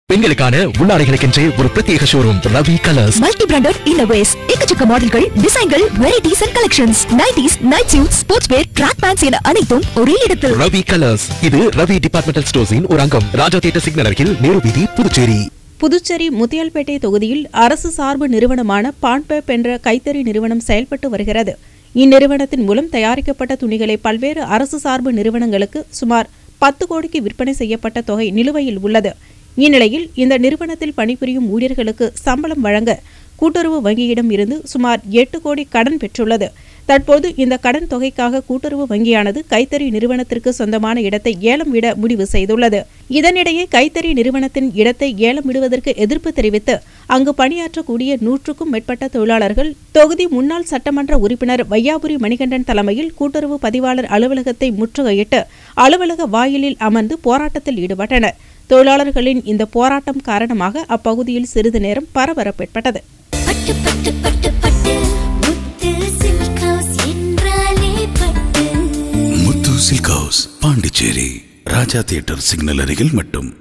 பெண்களுக்கான உள்ளாடைகளுக்கென்றே ஒரு பிரத்யேக showroom Ravi colours multi branded இன்னோவேஸ் எக்கச்சக்க மாடல்கள் டிசைன்கள் varieties and collections nighties night suit sports wear track pants என அனைத்தும் ஒரே இடத்தில் ரவி கலர்ஸ் இது ரவி டிபார்ட்மெண்டல் ஸ்டோர்ஸின் ஒரு அங்கம் ராஜா தியேட்டர் சிக்னல் அருகில் நேரு வீதி புதுச்சேரி புதுச்சேரி முத்தியால்பேட்டை தொகுதியில் அரசு சார்பு நிறுவனமான பான்பேப் என்ற கைத்தறி நிறுவனம் செயல்பட்டு வருகிறது இந்நிறுவனத்தின் மூலம் தயாரிக்கப்பட்ட துணிகளை பல்வேறு அரசு சார்பு நிறுவனங்களுக்கு சுமார் பத்து கோடிக்கு விற்பனை செய்யப்பட்ட தொகை நிலுவையில் உள்ளது இந்நிலையில் இந்த நிறுவனத்தில் பணிபுரியும் ஊழியர்களுக்கு சம்பளம் வழங்க கூட்டுறவு வங்கியிடம் இருந்து சுமார் எட்டு கோடி கடன் பெற்றுள்ளது தற்போது இந்த கடன் தொகைக்காக கூட்டுறவு வங்கியானது கைத்தறி நிறுவனத்திற்கு சொந்தமான இடத்தை ஏலம் விட முடிவு செய்துள்ளது இதனிடையே கைத்தறி நிறுவனத்தின் இடத்தை ஏலம் விடுவதற்கு எதிர்ப்பு தெரிவித்து அங்கு பணியாற்றக்கூடிய நூற்றுக்கும் மேற்பட்ட தொழிலாளர்கள் தொகுதி முன்னாள் சட்டமன்ற உறுப்பினர் வையாபுரி மணிகண்டன் தலைமையில் கூட்டுறவு பதிவாளர் அலுவலகத்தை முற்றுகையிட்டு அலுவலக வாயிலில் அமர்ந்து போராட்டத்தில் ஈடுபட்டனர் தொழிலாளர்களின் இந்த போராட்டம் காரணமாக அப்பகுதியில் சிறிது நேரம் பரபரப்பு ஏற்பட்டது பட்டு பட்டு பட்டு பட்டு முத்து சில்க் ஹவுஸ் என்றாலே பட்டு Muthu silk house Pondicherry Raja theatre signal அருகில் மட்டும்